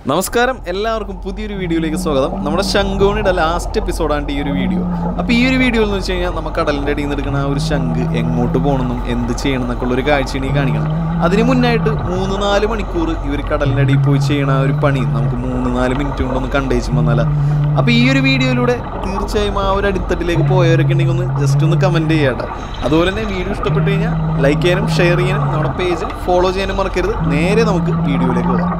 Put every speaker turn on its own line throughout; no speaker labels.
നമസ്കാരം എല്ലാവർക്കും പുതിയൊരു വീഡിയോയിലേക്ക് സ്വാഗതം നമ്മുടെ ശംഖുണിയുടെ ലാസ്റ്റ് എപ്പിസോഡാണ് ഈ ഒരു വീഡിയോ അപ്പോൾ ഈ ഒരു വീഡിയോ എന്ന് വെച്ച് കഴിഞ്ഞാൽ നമുക്ക് കടലിൻ്റെ അടിയിൽ നിന്ന് എടുക്കുന്ന ആ ഒരു ശംഖ് എങ്ങോട്ട് പോകണമെന്നും എന്ത് ചെയ്യണം എന്നൊക്കെ ഉള്ള ഒരു കാഴ്ചയാണ് ഈ കാണിക്കണം അതിന് മുന്നായിട്ട് മൂന്ന് നാല് മണിക്കൂർ ഇവർ കടലിൻ്റെ അടിയിൽ പോയി ചെയ്യണ ആ ഒരു പണി നമുക്ക് മൂന്ന് നാല് മിനിറ്റ് കൊണ്ടൊന്ന് കണ്ടേച്ചും വന്നാല അപ്പോൾ ഈ ഒരു വീഡിയോയിലൂടെ തീർച്ചയായും ആ ഒരു അടിത്തട്ടിലേക്ക് പോയവരൊക്കെ ഉണ്ടെങ്കിൽ ഒന്ന് ജസ്റ്റ് ഒന്ന് കമൻറ്റ് ചെയ്യാട്ടെ അതുപോലെ തന്നെ വീഡിയോ ഇഷ്ടപ്പെട്ട് കഴിഞ്ഞാൽ ലൈക്ക് ചെയ്യാനും ഷെയർ ചെയ്യാനും നമ്മുടെ പേജ് ഫോളോ ചെയ്യാനും മറക്കരുത് നേരെ നമുക്ക് വീഡിയോയിലേക്ക് പോകാം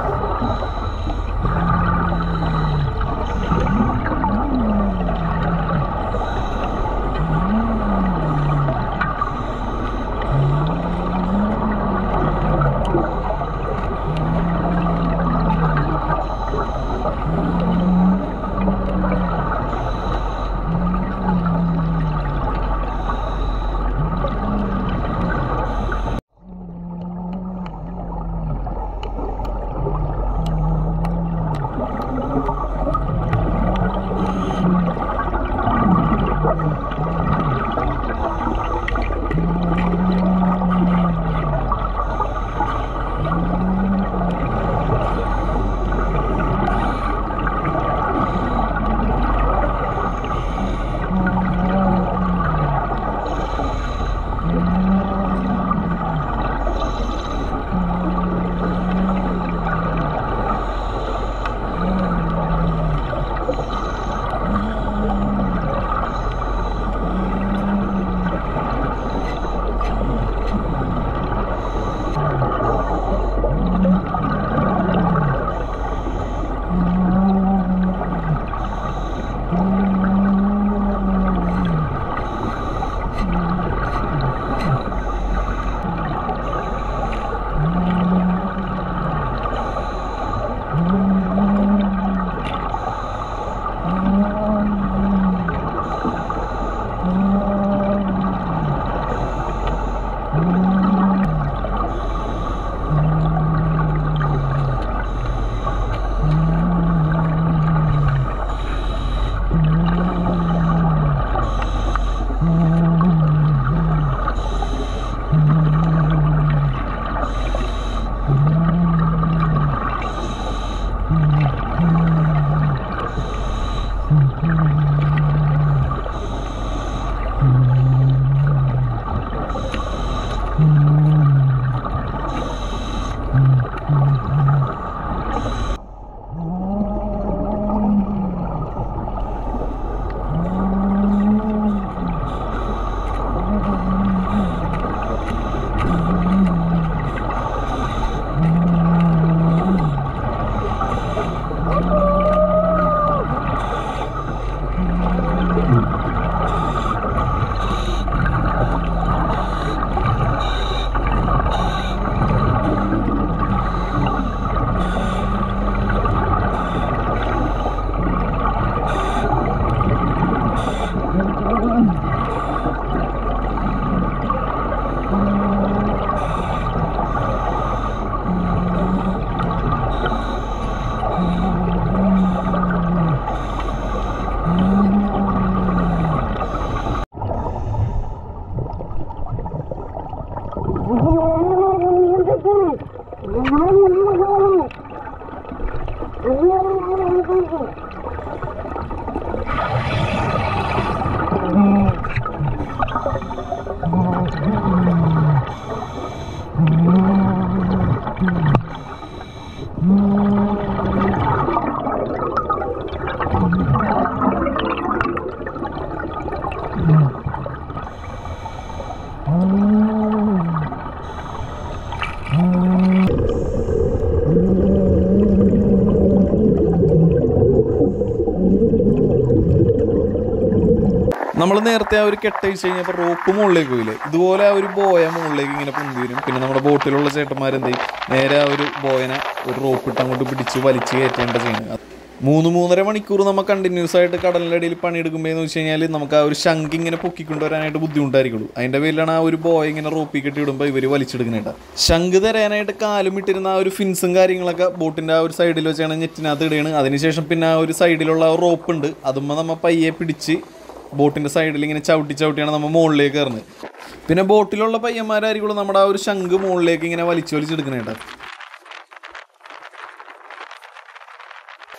നമ്മൾ നേരത്തെ ആ ഒരു കെട്ടഴിച്ച് കഴിഞ്ഞപ്പോൾ റോപ്പ് മുകളിലേക്ക് പോയില്ലേ ഇതുപോലെ ആ ഒരു ബോയ മുകളിലേക്ക് ഇങ്ങനെ പൊന്തി വരും പിന്നെ നമ്മുടെ ബോട്ടിലുള്ള ചേട്ടന്മാരെന്ത് ചെയ്യും നേരെ ആ ഒരു ബോയനെ ഒരു റോപ്പ് ഇട്ട് അങ്ങോട്ട് പിടിച്ച് വലിച്ച് കയറ്റേണ്ട ചെയ്യുന്നത് മൂന്ന് മൂന്നര മണിക്കൂർ നമ്മൾ കണ്ടിന്യൂസ് ആയിട്ട് കടലിൻ്റെ അടിയിൽ പണിയെടുക്കുമ്പോൾ എന്ന് വെച്ച് കഴിഞ്ഞാൽ നമുക്ക് ആ ഒരു ശംഖ് ഇങ്ങനെ പൊക്കിക്കൊണ്ടുവരാനായിട്ട് ബുദ്ധിമുട്ടായിരിക്കുള്ളൂ അതിൻ്റെ പേരിലാണ് ആ ഒരു ബോയ് ഇങ്ങനെ റോപ്പിൽ കെട്ടി ഇടുമ്പോൾ ഇവർ വലിച്ചെടുക്കുന്നുണ്ട് ശംഖ് തരാനായിട്ട് കാലും ഇട്ടിരുന്ന ആ ഒരു ഫിൻസും കാര്യങ്ങളൊക്കെ ബോട്ടിൻ്റെ ആ ഒരു സൈഡിൽ വെച്ചാണ് നെറ്റിനകത്ത് ഇടുകയാണ് അതിനുശേഷം പിന്നെ ആ ഒരു സൈഡിലുള്ള ആ റോപ്പ് ഉണ്ട് അതുമ്പോൾ നമ്മൾ പയ്യെ പിടിച്ച് ബോട്ടിൻ്റെ സൈഡിൽ ഇങ്ങനെ ചവിട്ടി ചവിട്ടിയാണ് നമ്മൾ മുകളിലേക്ക് കയറുന്നത് പിന്നെ ബോട്ടിലുള്ള പയ്യന്മാരായിരിക്കും നമ്മുടെ ആ ഒരു ശംഖ് മുകളിലേക്ക് ഇങ്ങനെ വലിച്ചു വലിച്ചെടുക്കണേട്ടോ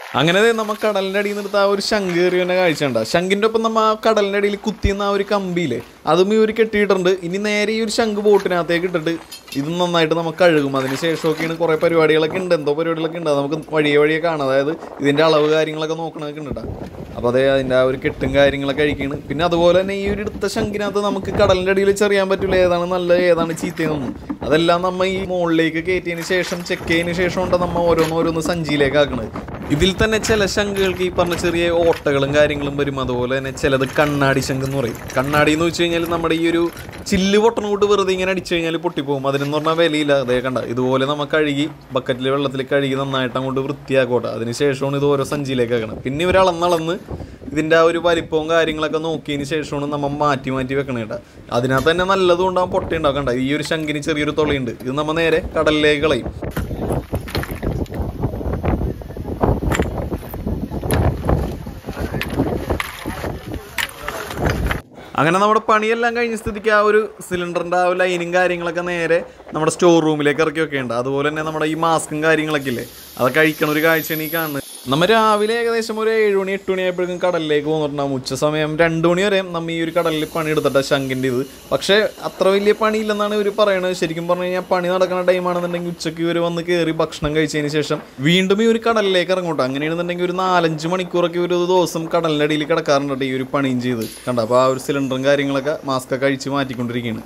അങ്ങനെ ദേ നമ്മ കടലിൻ്റെ അടിയിൽ നിർത്ത ആ ഒരു ശംഖ് കയറിയവൻ്റെ കാഴ്ച ഉണ്ട് ശംഖിൻ്റെ ഒപ്പം നമ്മ ആ കടലിൻ്റെ അടിയിൽ കുത്തിയുന്ന ആ ഒരു കമ്പിയില്ലേ അതും ഈ ഒരു കെട്ടിയിട്ടുണ്ട് ഇനി നേരെ ഈ ഒരു ശംഖ് ബോട്ടിനകത്തേക്ക് ഇട്ടിട്ട് ഇത് നന്നായിട്ട് നമുക്ക് കഴുകും അതിന് ശേഷമൊക്കെയാണ് കുറേ പരിപാടികളൊക്കെ ഉണ്ട് എന്തോ പരിപാടികളൊക്കെ ഉണ്ട് അത് നമുക്ക് വഴിയെ വഴിയെ കാണാം അതായത് ഇതിൻ്റെ അളവ് കാര്യങ്ങളൊക്കെ നോക്കണതൊക്കെ ഉണ്ട് കേട്ടോ അപ്പോൾ അതേ അതിൻ്റെ ആ ഒരു കെട്ടും കാര്യങ്ങളൊക്കെ കഴിക്കുകയാണ് പിന്നെ അതുപോലെ തന്നെ ഈ ഒരു എടുത്ത ശംഖിനകത്ത് നമുക്ക് കടലിൻ്റെ അടിയിൽ ചെറിയാൻ പറ്റില്ല ഏതാണ് നല്ലത് ഏതാണ് ചീത്തയെന്നൊന്നും അതെല്ലാം നമ്മ ഈ മുകളിലേക്ക് കയറ്റിയതിന് ശേഷം ചെക്ക് ചെയ്തതിന് ശേഷം ഉണ്ട് നമ്മ ഓരോന്ന് ഓരോന്ന് സഞ്ചിയിലേക്ക് ആക്കണത് ഇതിൽ തന്നെ ചില ശംഖുകൾക്ക് ഈ പറഞ്ഞ ചെറിയ ഓട്ടകളും കാര്യങ്ങളും വരും അതുപോലെ തന്നെ ചിലത് കണ്ണാടി ശംഖ് എന്ന് പറയും കണ്ണാടി എന്ന് വെച്ച് കഴിഞ്ഞാൽ നമ്മുടെ ഈ ഒരു ചില്ല് പൊട്ടണ കൊണ്ട് വെറുതെ ഇങ്ങനെ അടിച്ചു കഴിഞ്ഞാൽ പൊട്ടിപ്പോകും അതിനെന്ന് പറഞ്ഞാൽ വിലയില്ല അതേ കണ്ട ഇതുപോലെ നമ്മൾ കഴുകി ബക്കറ്റിൽ വെള്ളത്തിൽ കഴുകി നന്നായിട്ട് അങ്ങോട്ട് വൃത്തിയാക്കോട്ടെ അതിന് ശേഷമാണ് ഇത് ഓരോ സഞ്ചിയിലേക്ക് ആക്കണം പിന്നെ ഇവർ അളന്നളന്ന് ഇതിൻ്റെ ആ ഒരു വലിപ്പവും കാര്യങ്ങളൊക്കെ നോക്കിയതിന് ശേഷമാണ് നമ്മൾ മാറ്റി മാറ്റി വെക്കണേ കേട്ടോ അതിനകത്ത് തന്നെ നല്ലതും ഉണ്ടാവും പൊട്ടി ഉണ്ടാക്കണ്ട ഈ ഒരു ശംഖിന് ചെറിയൊരു തുളയുണ്ട് ഇത് നമ്മൾ നേരെ കടലിലേക്ക് കളയും അങ്ങനെ നമ്മുടെ പണിയെല്ലാം കഴിഞ്ഞ സ്ഥിതിക്ക് ആ ഒരു സിലിണ്ടറിൻ്റെ ആ ഒരു ലൈനും കാര്യങ്ങളൊക്കെ നേരെ നമ്മുടെ സ്റ്റോർ റൂമിലേക്ക് ഇറക്കി വെക്കേണ്ട അതുപോലെ തന്നെ നമ്മുടെ ഈ മാസ്കും കാര്യങ്ങളൊക്കെ ഇല്ലേ അതൊക്കെ കഴിക്കണ ഒരു കാഴ്ചയാണ് ഈ കാണുന്നത് നമ്മൾ രാവിലെ ഏകദേശം ഒരു ഏഴ് മണി എട്ട് മണി ആയപ്പോഴേക്കും കടലിലേക്ക് പോന്നിട്ടുണ്ടാകും ഉച്ച സമയം രണ്ട് മണി വരെ നമ്മൾ ഈ ഒരു കടലിൽ പണി എടുത്തിട്ട ശങ്കിൻ്റെ ഇത് പക്ഷേ അത്ര വലിയ പണിയില്ലെന്നാണ് ഇവർ പറയണത് ശരിക്കും പറഞ്ഞു കഴിഞ്ഞാൽ പണി നടക്കുന്ന ടൈമാണെന്നുണ്ടെങ്കിൽ ഉച്ചയ്ക്ക് ഇവർ വന്ന് കയറി ഭക്ഷണം കഴിച്ചതിന് ശേഷം വീണ്ടും ഈ ഒരു കടലിലേക്ക് ഇറങ്ങോട്ടെ അങ്ങനെയാണെന്നുണ്ടെങ്കിൽ ഒരു നാലഞ്ച് മണിക്കൂറൊക്കെ ഒരു ദിവസം കടലിൻ്റെ അടിയിൽ കിടക്കാറുണ്ട് ഈ ഒരു പണിയും ചെയ്ത് കണ്ട അപ്പോൾ ആ ഒരു സിലിണ്ടറും കാര്യങ്ങളൊക്കെ മാസ്ക് ഒക്കെ അഴിച്ച് മാറ്റിക്കൊണ്ടിരിക്കുകയാണ്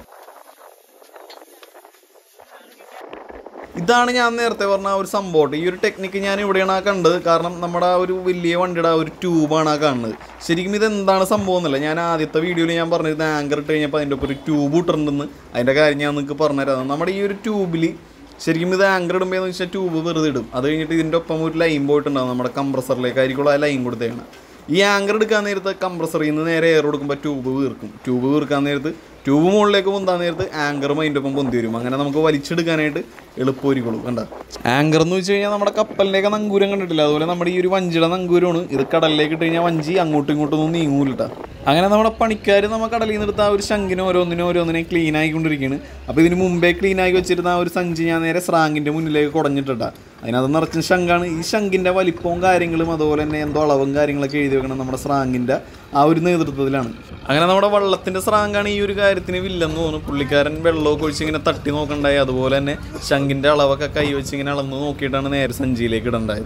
ഇതാണ് ഞാൻ നേരത്തെ പറഞ്ഞ ആ ഒരു സംഭവം ഈ ഒരു ടെക്നിക്ക് ഞാൻ ഇവിടെയാണ് ആ കണ്ടത് കാരണം നമ്മുടെ ആ ഒരു വലിയ വണ്ടിയുടെ ആ ഒരു ട്യൂബാണ് ആ കാണുന്നത് ശരിക്കും ഇത് എന്താണ് സംഭവം എന്നല്ല ഞാൻ ആദ്യത്തെ വീഡിയോയിൽ ഞാൻ പറഞ്ഞിരുന്നത് ആങ്കർ ഇട്ട് കഴിഞ്ഞപ്പോൾ അതിൻ്റെ ഒപ്പം ഒരു ട്യൂബ് ഇട്ടിട്ടുണ്ടെന്ന് അതിൻ്റെ കാര്യം ഞാൻ നിങ്ങൾക്ക് പറഞ്ഞുതരാം നമ്മുടെ ഈ ഒരു ട്യൂബിൽ ശരിക്കും ഇത് ആങ്കർ ഇടുമ്പോൾ എന്ന് വെച്ചാൽ ട്യൂബ് വെറുതെ ഇടും അത് കഴിഞ്ഞിട്ട് ഇതിൻ്റെ ഒപ്പം ഒരു ലൈൻ പോയിട്ടുണ്ടാവും നമ്മുടെ കംപ്രസറിലേക്ക് ആയിരിക്കും ആ ലൈൻ കൊടുത്തേക്കണം ഈ ആങ്കർ എടുക്കാൻ നേരത്ത് കംപ്രസറിൽ നിന്ന് നേരെ എയർ കൊടുക്കുമ്പോൾ ട്യൂബ് വീർക്കും ട്യൂബ് വീർക്കാൻ നേരത്ത് ട്യൂബ് മുകളിലേക്ക് പൊന്താൻ നേരത്ത് ആങ്കറും അതിൻ്റെ ഒപ്പം പൊന്തി വരും അങ്ങനെ നമുക്ക് വലിച്ചെടുക്കാനായിട്ട് എളുപ്പമായിരിക്കുള്ളൂ കണ്ട ആങ്കർ എന്ന് വെച്ച് കഴിഞ്ഞാൽ നമ്മുടെ കപ്പലിൻ്റെയൊക്കെ നങ്കൂരം കണ്ടിട്ടില്ല അതുപോലെ നമ്മുടെ ഈ ഒരു വഞ്ചിയുടെ നങ്കൂരമാണ് ഇത് കടലിലേക്ക് ഇട്ട് കഴിഞ്ഞാൽ വഞ്ചി അങ്ങോട്ടും ഇങ്ങോട്ടും ഒന്നും നീങ്ങൂലിട്ട അങ്ങനെ നമ്മുടെ പണിക്കാർ നമ്മൾ കടലിൽ നിന്ന് എടുത്ത ആ ഒരു ശങ്കിനും ഓരോന്നിനും ഓരോന്നിനെയും ക്ലീൻ ആയിക്കൊണ്ടിരിക്കുകയാണ് അപ്പോൾ ഇതിന് മുമ്പേ ക്ലീൻ ആക്കി വെച്ചിരുന്ന ആ ഒരു സഞ്ചി ഞാൻ നേരെ സ്രാങ്കിൻ്റെ മുന്നിലേക്ക് കുടഞ്ഞിട്ടിട്ടാ അതിനകത്ത് നിറച്ച ശംഖാണ് ഈ ശംഖിൻ്റെ വലിപ്പവും കാര്യങ്ങളും അതുപോലെ തന്നെ എന്തോ അളവും കാര്യങ്ങളൊക്കെ എഴുതി വെക്കണം നമ്മുടെ സ്രാങ്കിൻ്റെ ആ ഒരു നേതൃത്വത്തിലാണ് അങ്ങനെ നമ്മുടെ വള്ളത്തിൻ്റെ സ്രാങ്കാണ് ഈ ഒരു കാര്യത്തിന് വില്ലെന്ന് തോന്നുന്നു പുള്ളിക്കാരൻ വെള്ളമൊക്കെ ഒഴിച്ച് ഇങ്ങനെ തട്ടി നോക്കണ്ടായി അതുപോലെ തന്നെ ശംഖിൻ്റെ അളവൊക്കെ കൈ വെച്ച് ഇങ്ങനെ അളന്ന് നോക്കിയിട്ടാണ് നേരെ സഞ്ചിയിലേക്ക് ഇടണ്ടായത്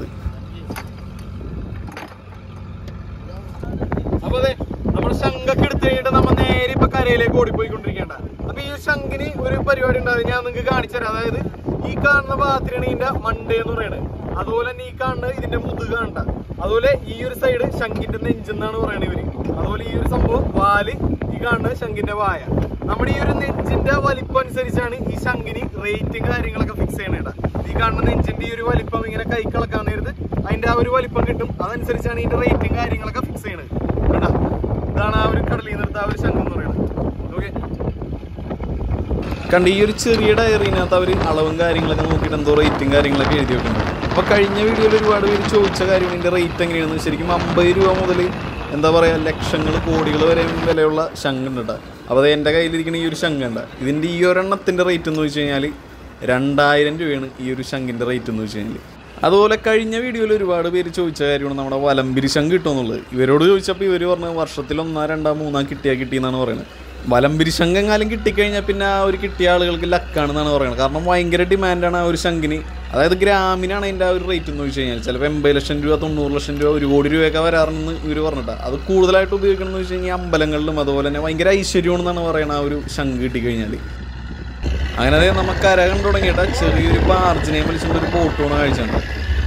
അപ്പൊ അതെ നമ്മൾ ശംഖൊക്കെ എടുത്തു കഴിഞ്ഞിട്ട് നമ്മൾ നേരെ ഇപ്പൊ കരയിലേക്ക് ഓടിപ്പോയിക്കൊണ്ടിരിക്കേണ്ട അപ്പൊ ഈ ശംഖിന് ഒരു പരിപാടി ഉണ്ടാവും ഞാൻ നിങ്ങൾക്ക് കാണിച്ചു തരാം അതായത് ഈ കാണുന്ന ഭാഗത്തിനാണ് ഇതിന്റെ മണ്ടേ എന്ന് പറയുന്നത് അതുപോലെ തന്നെ ഈ കാണുന്നത് ഇതിന്റെ മുതുക കണ്ട അതുപോലെ ഈ ഒരു സൈഡ് ശംഖിന്റെ നെഞ്ചെന്നാണ് പറയുന്നത് ഇവര് അതുപോലെ ഈ ഒരു സംഭവം വാല് ഈ കാണുന്നത് ശംഖിന്റെ വായ നമ്മുടെ ഈ ഒരു നെഞ്ചിന്റെ വലിപ്പം അനുസരിച്ചാണ് ഈ ശംഖിന് റേറ്റും കാര്യങ്ങളൊക്കെ ഫിക്സ് ചെയ്യണേടാ ഈ കാണുന്ന നെഞ്ചിന്റെ ഈ ഒരു വലിപ്പം ഇങ്ങനെ കൈ കളക്കാൻ നേരത്ത് അതിന്റെ ആ ഒരു വലിപ്പം കിട്ടും അതനുസരിച്ചാണ് ഇതിന്റെ റേറ്റും കാര്യങ്ങളൊക്കെ ഫിക്സ് ചെയ്യണത് കണ്ടാ ഇതാണ് ആ ഒരു കടലിൽ നിന്നെടുത്ത ആ ഒരു ശംഖം എന്ന് പറയുന്നത് ഓക്കെ കണ്ട് ഈ ഒരു ചെറിയ ഡയറിനകത്ത് അവർ അളവും കാര്യങ്ങളൊക്കെ നോക്കിയിട്ട് എന്തോ റേറ്റും കാര്യങ്ങളൊക്കെ എഴുതി വെക്കുന്നുണ്ട് അപ്പോൾ കഴിഞ്ഞ വീഡിയോയിൽ ഒരുപാട് പേര് ചോദിച്ച കാര്യം ഇതിൻ്റെ റേറ്റ് എങ്ങനെയാണെന്ന് ശരിക്കും അമ്പത് രൂപ മുതൽ എന്താ പറയുക ലക്ഷങ്ങൾ കോടികൾ വരെ വിലയുള്ള ശംഖുണ്ട് കേട്ടോ അപ്പോൾ അത് എൻ്റെ കയ്യിലിരിക്കുന്ന ഈ ഒരു ശംഖുണ്ട് ഇതിൻ്റെ ഈ ഒരെണ്ണത്തിൻ്റെ റേറ്റ് എന്ന് വെച്ച് കഴിഞ്ഞാൽ രണ്ടായിരം രൂപയാണ് ഈ ഒരു ശംഖിൻ്റെ റേറ്റ് എന്ന് വെച്ച് കഴിഞ്ഞാൽ അതുപോലെ കഴിഞ്ഞ വീഡിയോയിൽ ഒരുപാട് പേര് ചോദിച്ച കാര്യമാണ് നമ്മുടെ വലംപിരി ശംഖ് കിട്ടുമെന്നുള്ളത് ഇവരോട് ചോദിച്ചപ്പോൾ ഇവർ പറഞ്ഞു വർഷത്തിൽ ഒന്നാ രണ്ടാ മൂന്നാ കിട്ടിയാൽ കിട്ടിയെന്നാണ് പറയുന്നത് വലംപിരി ശംഖ് എങ്ങാലും കിട്ടിക്കഴിഞ്ഞാൽ പിന്നെ ആ ഒരു കിട്ടിയ ആളുകൾക്ക് ലക്കാണെന്നാണ് പറയുന്നത് കാരണം ഭയങ്കര ഡിമാൻഡാണ് ആ ഒരു ശംഖിന് അതായത് ഗ്രാമിനാണ് അതിൻ്റെ ആ ഒരു റേറ്റ് എന്ന് വെച്ച് കഴിഞ്ഞാൽ ചിലപ്പോൾ എൺപത് ലക്ഷം രൂപ തൊണ്ണൂറ് ലക്ഷം രൂപ ഒരു കോടി രൂപയൊക്കെ വരാറെന്ന് ഇവർ പറഞ്ഞിട്ടാണ് അത് കൂടുതലായിട്ട് ഉപയോഗിക്കണം എന്ന് വെച്ച് കഴിഞ്ഞാൽ അമ്പലങ്ങളിലും അതുപോലെ തന്നെ ഭയങ്കര ഐശ്വര്യമാണെന്നാണ് പറയുന്നത് ആ ഒരു ശംഖ് കിട്ടിക്കഴിഞ്ഞാൽ അങ്ങനെ അതെ നമുക്ക് കര കണ്ടു തുടങ്ങിയിട്ട് ചെറിയൊരു ബാർജിനെയും വിളിച്ചുകൊണ്ട് ഒരു ബോട്ട് പോണ കാഴ്ചയുണ്ട്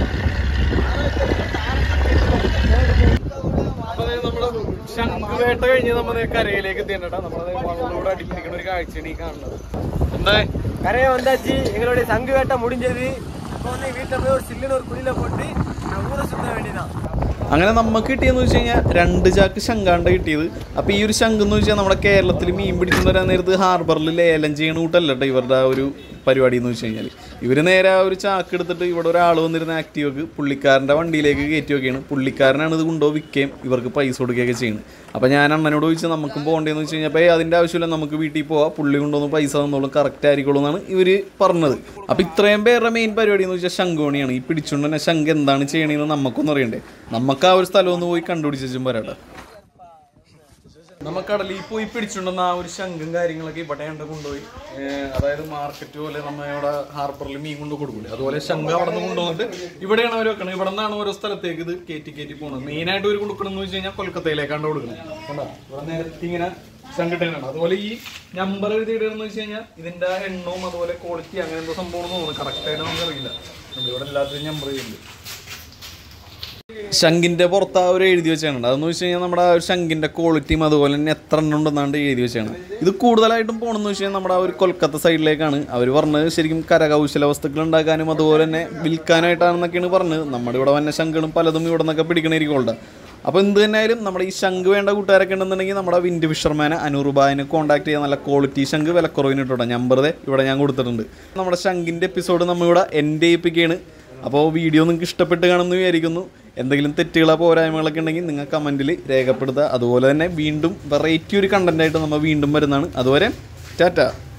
ശംഖുവേട്ട കഴിഞ്ഞ് നമ്മുടെ കരയിലേക്ക് എത്തിയിട്ടാ നമ്മളത് വള്ളത്തോട് അടിപ്പിടിക്കുന്ന ഒരു കാഴ്ചയാണ് ഈ കാണുന്നത് എന്താ
கரையை வந்தாச்சு எங்களுடைய சங்கு வேட்டை முடிஞ்சது இப்போ வந்து வீட்டில் போய் ஒரு சில்லுன்னு ஒரு குழியில போட்டு நான் ஊரை சுத்த வேண்டியதான்
അങ്ങനെ നമുക്ക് കിട്ടിയെന്ന് വെച്ച് കഴിഞ്ഞാൽ രണ്ട് ചാക്ക് ശങ്കാണ്ട കിട്ടിയത് അപ്പോൾ ഈ ഒരു ശംഖ് എന്ന് വെച്ചാൽ നമ്മുടെ കേരളത്തിൽ മീൻ പിടിച്ചുകൊണ്ട് വരാൻ നേരത്ത് ഹാർബറിൽ ലേലം ചെയ്യണ കൂട്ടല്ല കേട്ടോ ഇവരുടെ ആ ഒരു പരിപാടി എന്ന് വെച്ച് കഴിഞ്ഞാൽ ഇവർ നേരെ ആ ഒരു ചാക്ക് എടുത്തിട്ട് ഇവിടെ ഒരാൾ വന്നിരുന്ന ആക്റ്റീവക്ക് പുള്ളിക്കാരൻ്റെ വണ്ടിയിലേക്ക് കയറ്റി വെക്കുകയാണ് പുള്ളിക്കാരനാണ് ഇത് കൊണ്ടുപോയി വിൽക്കുകയും ഇവർക്ക് പൈസ കൊടുക്കുകയൊക്കെ ചെയ്യുന്നത് അപ്പോൾ ഞാൻ അണ്ണനോട് ചോദിച്ചു നമുക്കും പോകേണ്ടതെന്ന് വെച്ച് കഴിഞ്ഞപ്പോൾ അതിൻ്റെ ആവശ്യമില്ല നമുക്ക് വീട്ടിൽ പോവാം പുള്ളി കൊണ്ടുവന്ന് പൈസ തന്നോളും കറക്റ്റ് ആയിരിക്കുള്ളൂ എന്നാണ് ഇവർ പറഞ്ഞത് അപ്പോൾ ഇത്രയും പേരുടെ മെയിൻ പരിപാടി എന്ന് വെച്ചാൽ ശംഖോണിയാണ് ഈ പിടിച്ചുകൊണ്ട് തന്നെ ശംഖ് എന്താണ് ചെയ്യണമെന്ന് നമുക്കൊന്നും അറിയണ്ടേ നമുക്ക് ആ ഒരു സ്ഥലം ഒന്ന് പോയി കണ്ടുപിടിച്ചും വരാട്ടെ നമുക്ക് കടലിൽ പോയി പിടിച്ചുകൊണ്ടുവന്ന ആ ഒരു ശംഖും കാര്യങ്ങളൊക്കെ ഇവിടെ കണ്ട് കൊണ്ടുപോയി ഏഹ് അതായത് മാർക്കറ്റ് പോലെ നമ്മ ഇവിടെ ഹാർബറിൽ മീൻ കൊണ്ട് കൊടുക്കൂലേ അതുപോലെ ശംഖ് അവിടെ നിന്ന് കൊണ്ടുവന്നിട്ട് ഇവിടെയാണ് അവർ വെക്കണത് ഇവിടെ നിന്നാണ് ഓരോ സ്ഥലത്തേക്ക് ഇത് കയറ്റി കയറ്റി പോകുന്നത് മെയിനായിട്ട് ഒരു കൊടുക്കണം എന്ന് വെച്ച് കഴിഞ്ഞാൽ കൊൽക്കത്തയിലേക്കാണ് കൊടുക്കുന്നത് കണ്ടോ ഇവിടെ നേരത്തെ ഇങ്ങനെ ശംഖിട്ടാണ് അതുപോലെ ഈ നമ്പർ എഴുതിയിടുകയെന്ന് വെച്ച് കഴിഞ്ഞാൽ ഇതിന്റെ എണ്ണവും അതുപോലെ ക്വാളിറ്റി അങ്ങനെ എന്തോ സംഭവം തോന്നുന്നു കറക്റ്റ് ആയിട്ട് നമുക്ക് അറിയില്ല ഇവിടെ എല്ലാത്തിനും നമ്പർ ചെയ്യുന്നുണ്ട് ശംഖിന്റെ പുറത്ത് ആ ഒരു എഴുതി വെച്ചാണ് അതെന്ന് വെച്ച് കഴിഞ്ഞാൽ നമ്മുടെ ആ ഒരു ശംഖിന്റെ ക്വാളിറ്റിയും അതുപോലെ തന്നെ എത്ര എണ്ണം ഉണ്ടെന്നാണ്ട് എഴുതി വെച്ചാണ് ഇത് കൂടുതലായിട്ടും പോകണമെന്ന് വെച്ച് കഴിഞ്ഞാൽ നമ്മുടെ ആ ഒരു കൊൽക്കത്ത സൈഡിലേക്കാണ് അവർ പറഞ്ഞത് ശരിക്കും കരകൗശല വസ്തുക്കൾ ഉണ്ടാക്കാനും അതുപോലെ തന്നെ വിൽക്കാനായിട്ടാണെന്നൊക്കെയാണ് പറഞ്ഞത് നമ്മുടെ ഇവിടെ വന്ന ശംഖുകളും പലതും ഇവിടെ നിന്നൊക്കെ പിടിക്കണായിരിക്കും അപ്പോൾ എന്ത് തന്നെയായാലും നമ്മുടെ ഈ ശംഖ് വേണ്ട കൂട്ടുകാരൊക്കെ ഉണ്ടെന്നുണ്ടെങ്കിൽ നമ്മുടെ വിൻഡ് ഫിഷർമാനെ അനൂറുബായിനെ കോൺടാക്ട് ചെയ്യാൻ നല്ല ക്വാളിറ്റി ശംഖ് വിലക്കുറവിന് ഇട്ടോ നമ്പർ ഇവിടെ ഞാൻ കൊടുത്തിട്ടുണ്ട് നമ്മുടെ ശംഖിൻ്റെ എപ്പിസോഡ് നമ്മളിവിടെ എൻ്റെ ഏൽപ്പിക്കുകയാണ് അപ്പോൾ വീഡിയോ നിങ്ങൾക്ക് ഇഷ്ടപ്പെട്ട് കാണുമെന്ന് വിചാരിക്കുന്നു എന്തെങ്കിലും തെറ്റുകളോ പോരായ്മകളൊക്കെ ഉണ്ടെങ്കിൽ നിങ്ങൾ കമൻറ്റിൽ രേഖപ്പെടുത്തുക അതുപോലെ തന്നെ വീണ്ടും വെറൈറ്റി ഒരു കണ്ടൻറ്റായിട്ട് നമ്മൾ വീണ്ടും വരുന്നതാണ് അതുവരെ ടാറ്റ